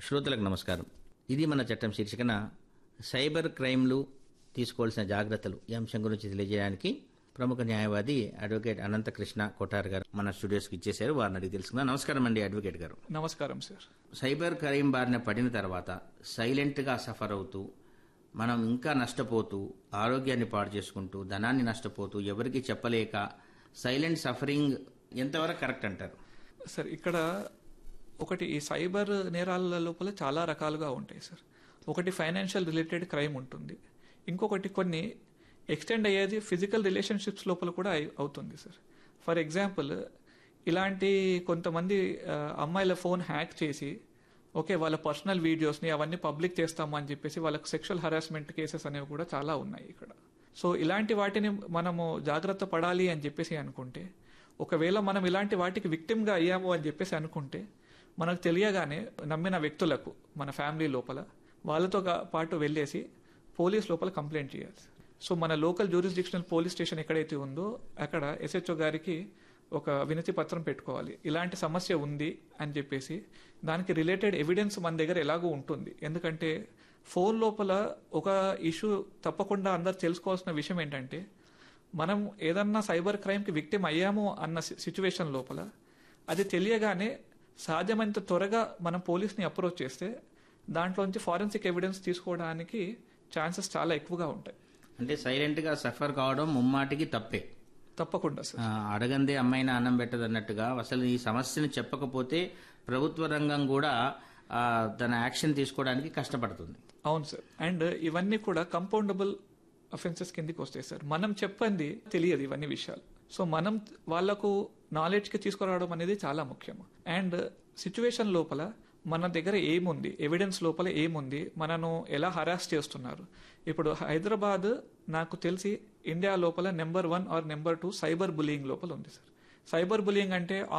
శ్రోతలకు నమస్కారం ఇది మన చట్టం శీర్షికన సైబర్ క్రైమ్లు తీసుకోవాల్సిన జాగ్రత్తలు ఈ అంశం గురించి తెలియజేయడానికి ప్రముఖ న్యాయవాది అడ్వకేట్ అనంతకృష్ణ కొఠార్ గారు మన స్టూడియోస్కి ఇచ్చేశారు వారిని అడిగి తెలుసుకుందాం నమస్కారం అండి అడ్వకేట్ గారు నమస్కారం సార్ సైబర్ క్రైమ్ బారిన పడిన తర్వాత సైలెంట్గా సఫర్ అవుతూ మనం ఇంకా నష్టపోతూ ఆరోగ్యాన్ని పాడు చేసుకుంటూ ధనాన్ని నష్టపోతూ ఎవరికి చెప్పలేక సైలెంట్ సఫరింగ్ ఎంతవరకు కరెక్ట్ అంటారు సార్ ఇక్కడ ఒకటి ఈ సైబర్ నేరాల లోపల చాలా రకాలుగా ఉంటాయి సార్ ఒకటి ఫైనాన్షియల్ రిలేటెడ్ క్రైమ్ ఉంటుంది ఇంకొకటి కొన్ని ఎక్స్టెండ్ అయ్యేది ఫిజికల్ రిలేషన్షిప్స్ లోపల కూడా అయి- అవుతుంది సార్ ఫర్ ఎగ్జాంపుల్ ఇలాంటి కొంతమంది ఆ, అమ్మాయిల ఫోన్ హ్యాక్ చేసి ఓకే వాళ్ళ పర్సనల్ వీడియోస్ని అవన్నీ పబ్లిక్ చేస్తాము అని చెప్పేసి వాళ్ళకి సెక్షువల్ హరాస్మెంట్ కేసెస్ అనేవి కూడా చాలా ఉన్నాయి ఇక్కడ సో ఇలాంటి వాటిని మనము జాగ్రత్త పడాలి అని చెప్పేసి అనుకుంటే ఒకవేళ మనం ఇలాంటి వాటికి విక్టిమ్గా అయ్యాము అని చెప్పేసి అనుకుంటే మనకు తెలియగానే నమ్మిన వ్యక్తులకు మన ఫ్యామిలీ లోపల వాళ్ళతో గా- పాటు వెళ్ళేసి పోలీస్ లోపల కంప్లైంట్ చేయాలి సో మన లోకల్ జ్యూరిస్డిక్షనల్ పోలీస్ స్టేషన్ ఎక్కడైతే ఉందో అక్కడ ఎస్హెచ్ఓ గారికి ఒక వినతి పత్రం పెట్టుకోవాలి ఇలాంటి సమస్య ఉంది అని చెప్పేసి దానికి రిలేటెడ్ ఎవిడెన్స్ మన దగ్గర ఎలాగో ఉంటుంది ఎందుకంటే ఫోన్ లోపల ఒక ఇష్యూ తప్పకుండా అందరు తెలుసుకోవాల్సిన విషయం ఏంటంటే మనం ఏదన్నా సైబర్ క్రైమ్కి విక్టిమ్ అయ్యాము అన్న సిచ్యువేషన్ లోపల అది తెలియగానే సాధ్యమైనంత త్వరగా మనం పోలీస్ని అప్రోచ్ చేస్తే దాంట్లోంచి ఫారెన్సిక్ ఎవిడెన్స్ తీసుకోవడానికి ఛాన్సెస్ చాలా ఎక్కువగా ఉంటాయి అంటే సైలెంట్గా సఫర్ కావడం ముమ్మాటికి తప్పే తప్పకుండా సార్ ఆ, అడగందే అమ్మాయిన అన్నం పెట్టదు అన్నట్టుగా అసలు ఈ సమస్యను చెప్పకపోతే ప్రభుత్వ రంగం కూడా ఆ, తన యాక్షన్ తీసుకోవడానికి కష్టపడుతుంది అవును సార్ అండ్ ఇవన్నీ కూడా కంపౌండబుల్ అఫెన్సెస్ కిందకి వస్తాయి సార్ మనం చెప్పండి తెలియదు ఇవన్నీ విషయాలు సో మనం వాళ్లకు నాలెడ్జ్ కి తీసుకురావడం అనేది చాలా ముఖ్యం అండ్ సిచ్యువేషన్ లోపల మన దగ్గర ఏముంది ఎవిడెన్స్ లోపల ఏముంది మనను ఎలా హరాస్ చేస్తున్నారు ఇప్పుడు హైదరాబాద్ నాకు తెలిసి ఇండియా లోపల number one or number two cyber bullying లోపల ఉంది సార్ సైబర్ బులింగ్ అంటే